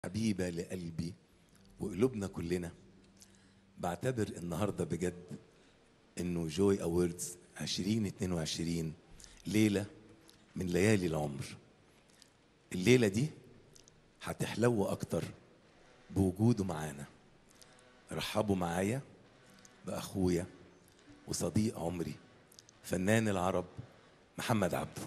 حبيبة لقلبي وقلوبنا كلنا بعتبر النهاردة بجد انه جوي اووردز 2022 ليلة من ليالي العمر الليلة دي هتحلو اكتر بوجوده معانا رحبوا معايا باخويا وصديق عمري فنان العرب محمد عبده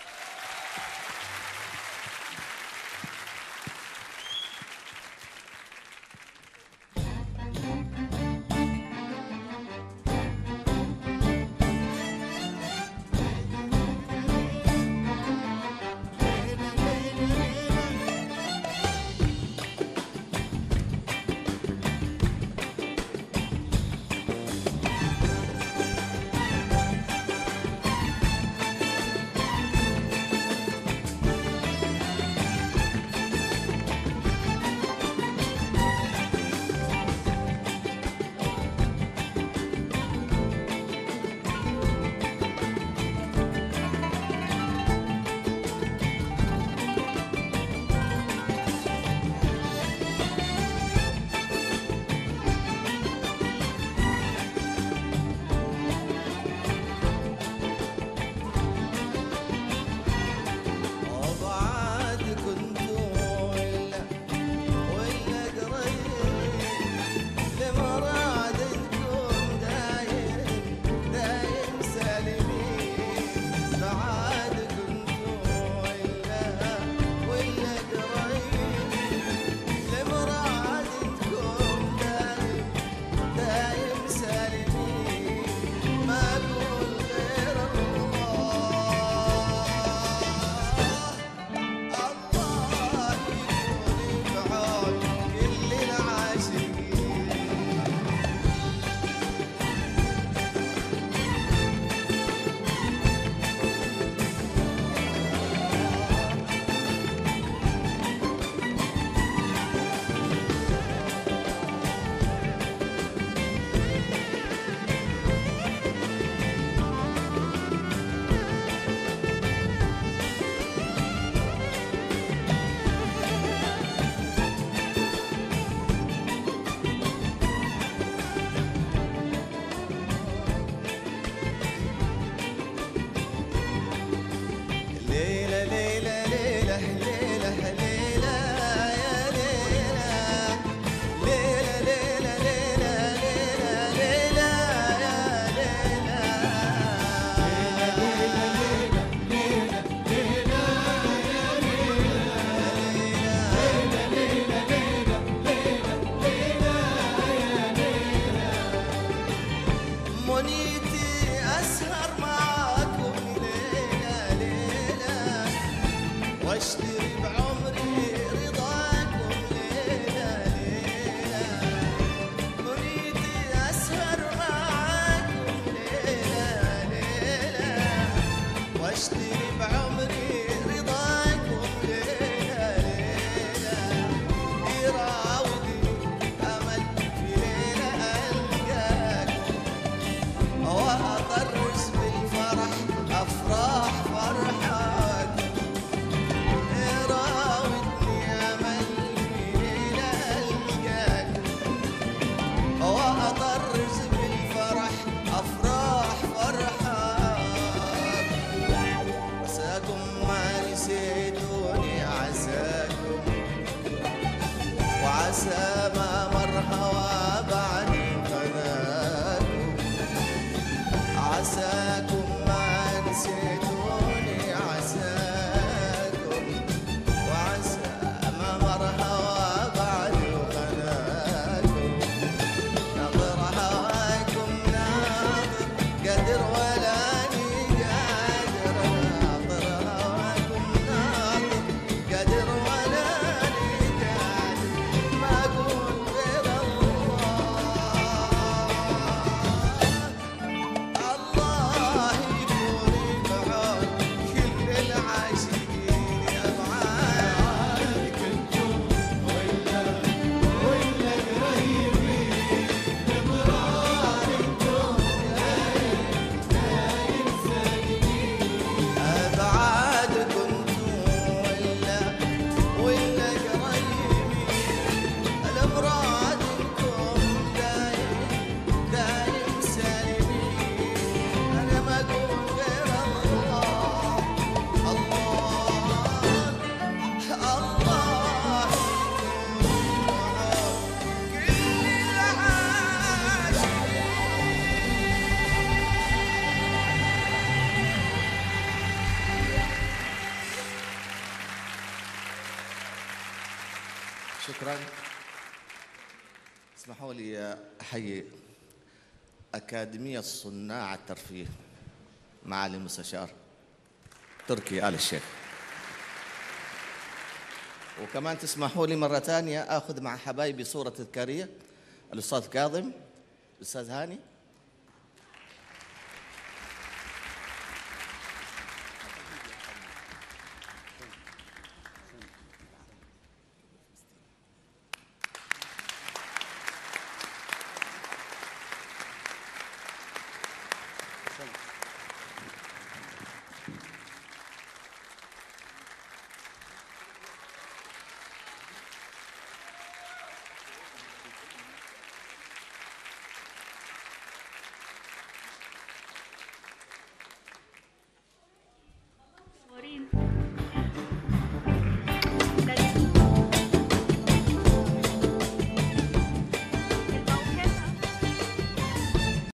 وبعد كنت ولا ولا قريب لمرادكم دايم دايم سالمين بعد كنت ولا ولا قريب لمرادكم دايم دايم سالمين ما اقول غير الله الله يكون بعون كل العاشقين ليلة ليلة ليلة ليلة ليلة يا ليلة ليلة ليلة ليلة ليلة ليلة يا ليلة منيتي أسهر معاكم ليلة ليلة واشتري بعمري رضاكم ليلة ليلة منيتي أسهر معاكم ليلة ليلة واشتري بعمري رضاكم ليلة ليلة يراودني أمل في ليلة ألقاكم وأطرز بالفرح أفراح فرحاكم يراودني أمل في ليلة ألقاكم وأطرز بالفرح أفراح فرحاكم عساكم ما نسيتوني عساكم وعسى ما مر هوى بعد فناكم عساكم ما نسيتوني عساكم وعسى ما مر هوى بعد فناكم نظر هواكم ناظر قدر ولا قادر ناظر هواكم ناظر قدر ولا قادر ما اقول غير الله شكرا اسمحوا لي احيي اكاديميه صناع الترفيه معالي المستشار تركي ال الشيخ وكمان تسمحوا لي مره ثانيه اخذ مع حبايبي صوره تذكاريه الاستاذ كاظم الاستاذ هاني